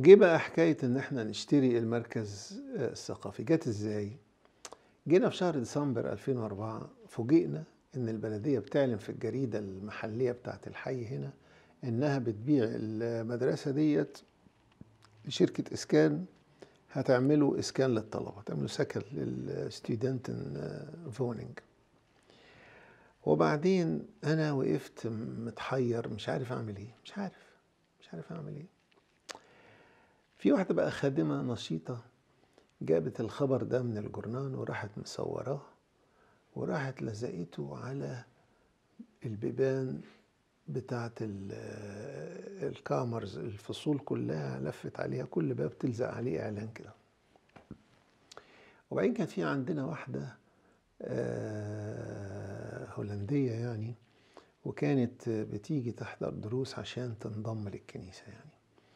جه بقى حكاية إن إحنا نشتري المركز آه، الثقافي جت إزاي؟ جينا في شهر ديسمبر 2004 فوجئنا إن البلدية بتعلن في الجريدة المحلية بتاعة الحي هنا إنها بتبيع المدرسة ديت لشركة إسكان هتعملوا إسكان للطلبة هتعملوا سكن للستودنت فونينج وبعدين أنا وقفت متحير مش عارف أعمل إيه مش عارف مش عارف أعمل إيه في واحدة بقى خادمة نشيطة جابت الخبر ده من الجورنال وراحت مصوراه وراحت لزقته على البيبان بتاعت ال- الكامرز الفصول كلها لفت عليها كل باب تلزق عليه اعلان كده وبعدين كان في عندنا واحده آه، هولنديه يعني وكانت بتيجي تحضر دروس عشان تنضم للكنيسه يعني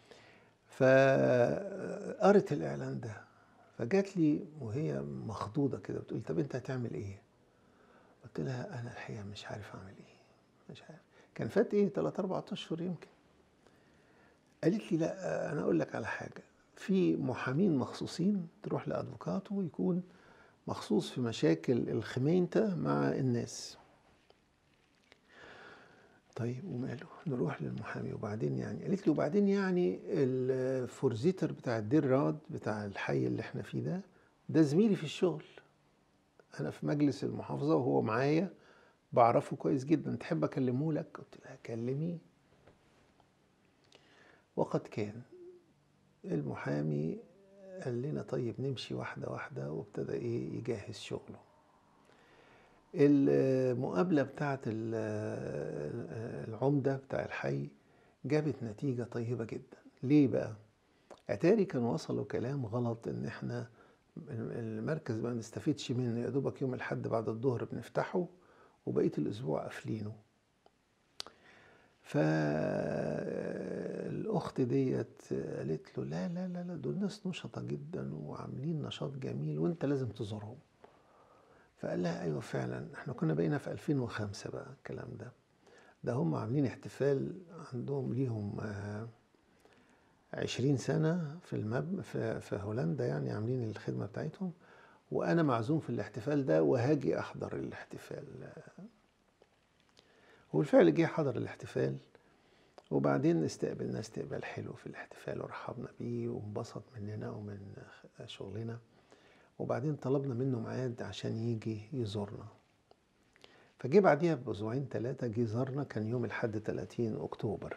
فقرت الاعلان ده فجات لي وهي مخضوضه كده بتقول طب انت هتعمل ايه قلت لها انا الحقيقه مش عارف اعمل ايه مش عارف كان فات ايه 3 4 اشهر يمكن قالت لي لا انا اقول لك على حاجه في محامين مخصوصين تروح لادفوكات ويكون مخصوص في مشاكل الخمينته مع الناس طيب وماله نروح للمحامي وبعدين يعني قالت لي وبعدين يعني الفورزيتر بتاع الدير راد بتاع الحي اللي احنا فيه ده ده زميلي في الشغل انا في مجلس المحافظه وهو معايا بعرفه كويس جدا تحب اكلمه لك قلت لها كلميه وقد كان المحامي قال لنا طيب نمشي واحده واحده وابتدى ايه يجهز شغله المقابله بتاعت ال- العمده بتاع الحي جابت نتيجه طيبه جدا ليه بقى اتاري كان وصلوا كلام غلط ان احنا المركز ما نستفيدش منه يا دوبك يوم الاحد بعد الظهر بنفتحه وبقيه الاسبوع قافلينه فالاخت ديت قالت له لا لا لا لا دول ناس نشطة جدا وعاملين نشاط جميل وانت لازم تزورهم فقال لها ايوه فعلا احنا كنا بقينا في 2005 بقى الكلام ده ده هم عاملين احتفال عندهم ليهم آه، عشرين سنة في المب في, في هولندا يعني عاملين الخدمة بتاعتهم وأنا معزوم في الاحتفال ده وهاجي أحضر الاحتفال وبالفعل جه حضر الاحتفال وبعدين استقبلنا استقبال حلو في الاحتفال ورحبنا بيه وانبسط مننا ومن شغلنا وبعدين طلبنا منه ميعاد عشان يجي يزورنا فجه بعديها بأسبوعين ثلاثة جه زارنا كان يوم الحد 30 أكتوبر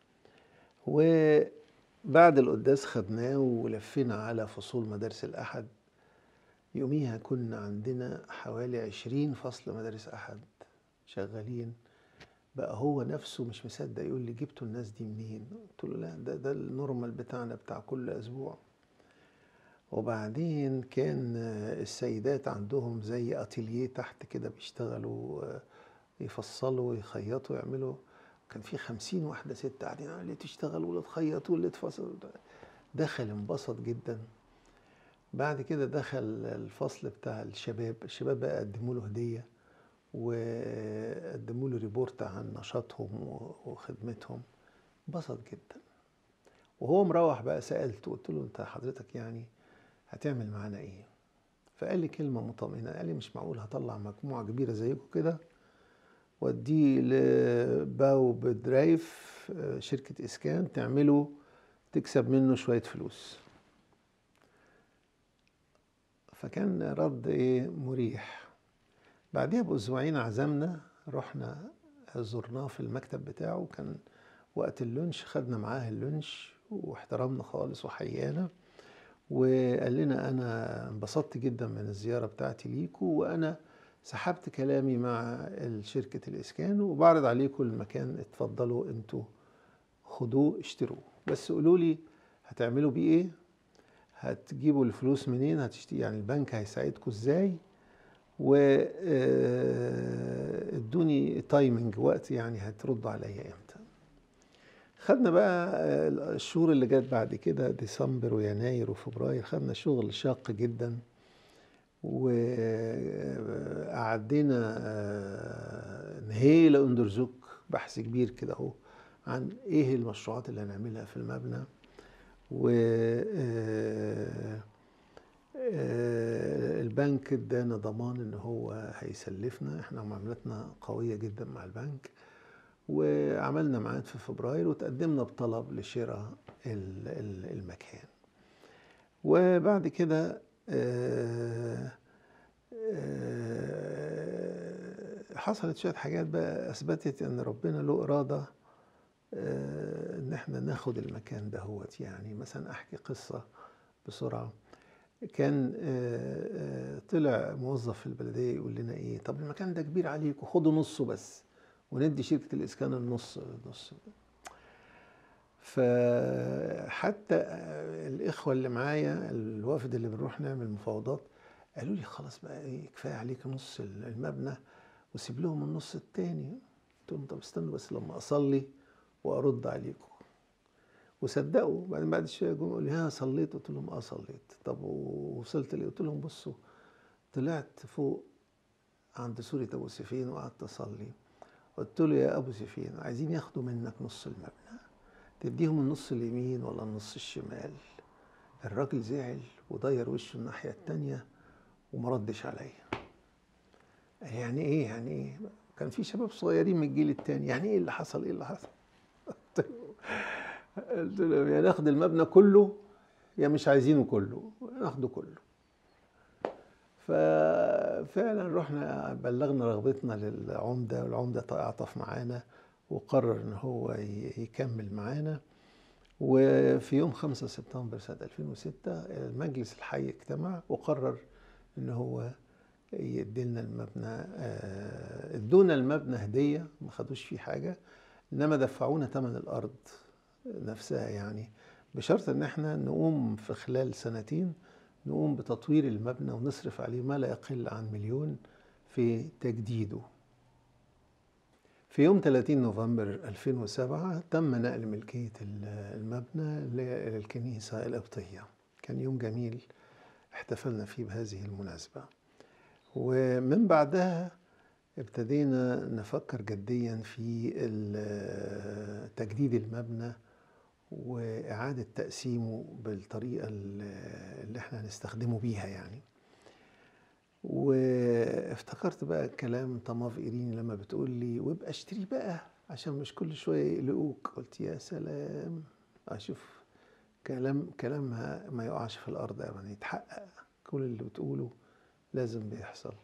وبعد القداس خدناه ولفينا على فصول مدارس الأحد يوميها كنا عندنا حوالي عشرين فصل مدارس أحد شغالين بقى هو نفسه مش مصدق يقول لي جبتوا الناس دي منين قلت له لا ده ده النورمال بتاعنا بتاع كل اسبوع وبعدين كان السيدات عندهم زي اتيليه تحت كده بيشتغلوا يفصلوا ويخيطوا يعملوا كان في خمسين واحدة ست قاعدين اللي تشتغل واللي تخيط واللي تفصل دخل انبسط جدا بعد كده دخل الفصل بتاع الشباب الشباب بقى قدموا له هديه وقدموا له ريبورت عن نشاطهم وخدمتهم انبسط جدا وهو مروح بقى سألته قلت له انت حضرتك يعني هتعمل معانا ايه فقال لي كلمة مطمئنة قال لي مش معقول هطلع مجموعة كبيرة زيكم كده واديه لباو بدرايف شركة اسكان تعمله تكسب منه شوية فلوس فكان رد ايه مريح بعدها بأسبوعين عزمنا رحنا زرناه في المكتب بتاعه كان وقت اللونش خدنا معاه اللونش واحترمنا خالص وحيانا وقال لنا أنا انبسطت جدا من الزيارة بتاعتي ليكو وأنا سحبت كلامي مع شركة الإسكان وبعرض عليكم المكان اتفضلوا انتوا خدوه اشتروه بس قولوا لي هتعملوا بيه ايه هتجيبوا الفلوس منين هتشتري يعني البنك هيساعدكم ازاي وادوني تايمنج وقت يعني هتردوا عليا امتى خدنا بقى الشهور اللي جت بعد كده ديسمبر ويناير وفبراير خدنا شغل شاق جدا وقعدنا نهيل اندرزوك بحث كبير كده اهو عن ايه المشروعات اللي هنعملها في المبنى و آه، آه، البنك ادانا ضمان ان هو هيسلفنا احنا معاملتنا قوية جدا مع البنك وعملنا ميعاد في فبراير وتقدمنا بطلب لشراء ال- ال- المكان وبعد كده آه، آه، حصلت شوية حاجات بقى أثبتت إن ربنا له إرادة آه، إن إحنا ناخد المكان دهوت يعني مثلا أحكي قصة بسرعة كان آه، آه، طلع موظف في البلدية يقول لنا إيه طب المكان ده كبير عليكم خدوا نصه بس وندي شركة الإسكان النص نص فحتى آه، الإخوة اللي معايا الوافد اللي بنروح نعمل مفاوضات قالوا لي خلاص بقى إيه كفاية عليك نص المبنى وسيب لهم النص التاني قلت لهم طب استنوا بس لما أصلي وأرد عليكم وصدقوا بعدين بعد شويه جم قالوا لي ها صليت قلت لهم اه صليت طب ووصلت ليه قلت لهم بصوا طلعت فوق عند سورة ابو سفين وقعدت اصلي قلت له يا ابو سفين عايزين ياخدوا منك نص المبنى تديهم النص اليمين ولا النص الشمال الراجل زعل ودير وشه الناحيه التانيه وما ردش عليا قال يعني ايه يعني ايه كان في شباب صغيرين من الجيل التاني يعني ايه اللي حصل ايه اللي حصل قلت له قلت له يا ناخد المبنى كله يا مش عايزينه كله ناخده كله ففعلا رحنا بلغنا رغبتنا للعمدة والعمدة تعاطف معانا وقرر ان هو ي- يكمل معانا وفي يوم 5 سبتمبر سنة 2006 المجلس الحي اجتمع وقرر ان هو يديلنا المبنى آه، ادونا المبنى هدية ما خدوش فيه حاجة انما دفعونا ثمن الارض نفسها يعني بشرط ان احنا نقوم في خلال سنتين نقوم بتطوير المبنى ونصرف عليه ما لا يقل عن مليون في تجديده في يوم 30 نوفمبر 2007 تم نقل ملكية ال- المبنى للكنيسة القبطية كان يوم جميل احتفلنا فيه بهذه المناسبة ومن بعدها ابتدينا نفكر جديا في ال- تجديد المبنى وإعادة تقسيمه بالطريقة اللي احنا هنستخدمه بيها يعني وافتكرت بقى كلام طماف إيرين لما بتقول لي وابقى اشتري بقى عشان مش كل شوية يقلقوك قلت يا سلام أشوف كلام كلامها ما يقعش في الأرض أبدا يتحقق كل اللي بتقوله لازم بيحصل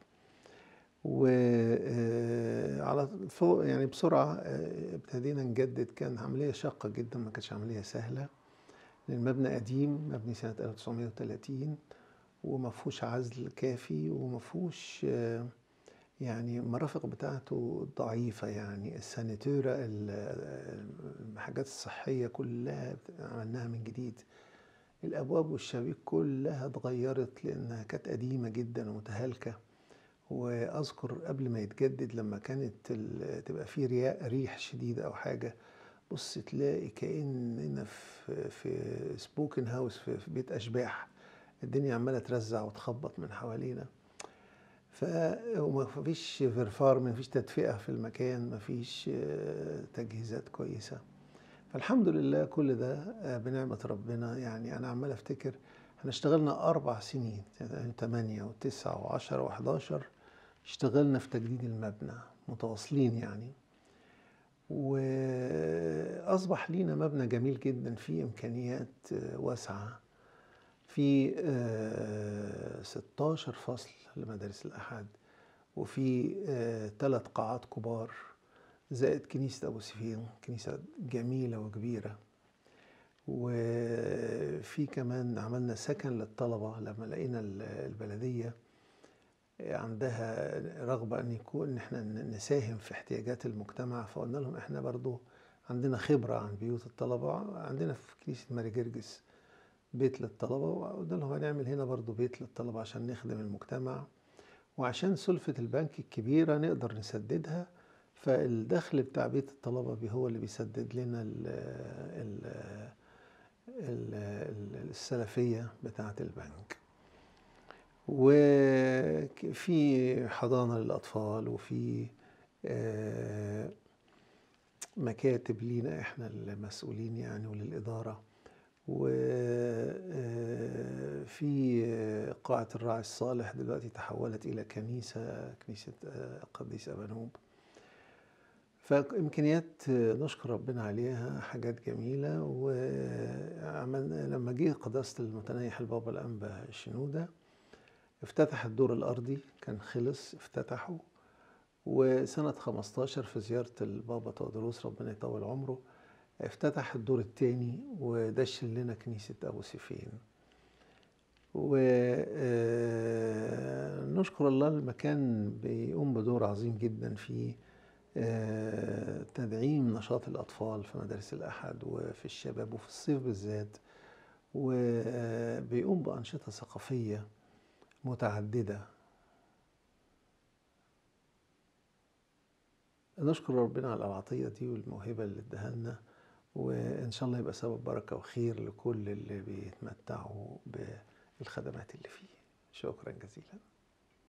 وعلى فوق يعني بسرعة آه، ابتدينا نجدد كان عملية شاقة جدا ما كانتش عملية سهلة لأن المبنى قديم مبني سنة 1930 وما فيهوش عزل كافي وما فيهوش آه، يعني المرافق بتاعته ضعيفة يعني السانيتورا ال- الحاجات الصحية كلها عملناها من جديد الأبواب والشبابيك كلها اتغيرت لأنها كانت قديمة جدا ومتهالكة واذكر قبل ما يتجدد لما كانت ال- تبقى فيه رياء ريح شديده او حاجه بص تلاقي كاننا في في سبوكن هاوس في, في بيت اشباح الدنيا عماله ترزع وتخبط من حوالينا ف وما فيش فيرفار ما فيش تدفئه في المكان ما فيش آه، تجهيزات كويسه فالحمد لله كل ده آه، بنعمه ربنا يعني انا عمال افتكر احنا اشتغلنا اربع سنين يعني 8 و9 و10 و11 اشتغلنا في تجديد المبنى متواصلين يعني وأصبح لينا مبنى جميل جدا فيه إمكانيات آه، واسعة في آه، 16 فصل لمدارس الأحد وفي ثلاث قاعات كبار زائد كنيسة أبو سفين كنيسة جميلة وكبيرة وفي كمان عملنا سكن للطلبة لما لقينا ال- البلدية عندها رغبة أن يكون إن احنا نساهم في احتياجات المجتمع فقلنا لهم احنا برضو عندنا خبرة عن بيوت الطلبة عندنا في كنيسة ماري جرجس بيت للطلبة وقلنا لهم هنعمل هنا برضو بيت للطلبة عشان نخدم المجتمع وعشان سلفة البنك الكبيرة نقدر نسددها فالدخل بتاع بيت الطلبة بي- هو اللي بيسدد لنا ال ال ال ال السلفية بتاعة البنك وفي حضانة للأطفال وفي آه، مكاتب لينا احنا المسؤولين يعني وللإدارة وفي قاعة الراعي الصالح دلوقتي تحولت إلى كنيسة كنيسة القديس أبانوب فإمكانيات نشكر ربنا عليها حاجات جميلة وعملنا لما جه قداسة المتنيح البابا الأنبا شنودة افتتح الدور الأرضي كان خلص افتتحه وسنة 15 في زيارة البابا تودروس ربنا يطول عمره افتتح الدور الثاني ودشن لنا كنيسة أبو سيفين ونشكر الله المكان بيقوم بدور عظيم جدا في تدعيم نشاط الأطفال في مدارس الأحد وفي الشباب وفي الصيف بالذات وبيقوم بأنشطة ثقافية متعددة نشكر ربنا على العطية دي والموهبة اللي اداها لنا وإن شاء الله يبقى سبب بركة وخير لكل اللي بيتمتعوا بالخدمات اللي فيه شكرا جزيلا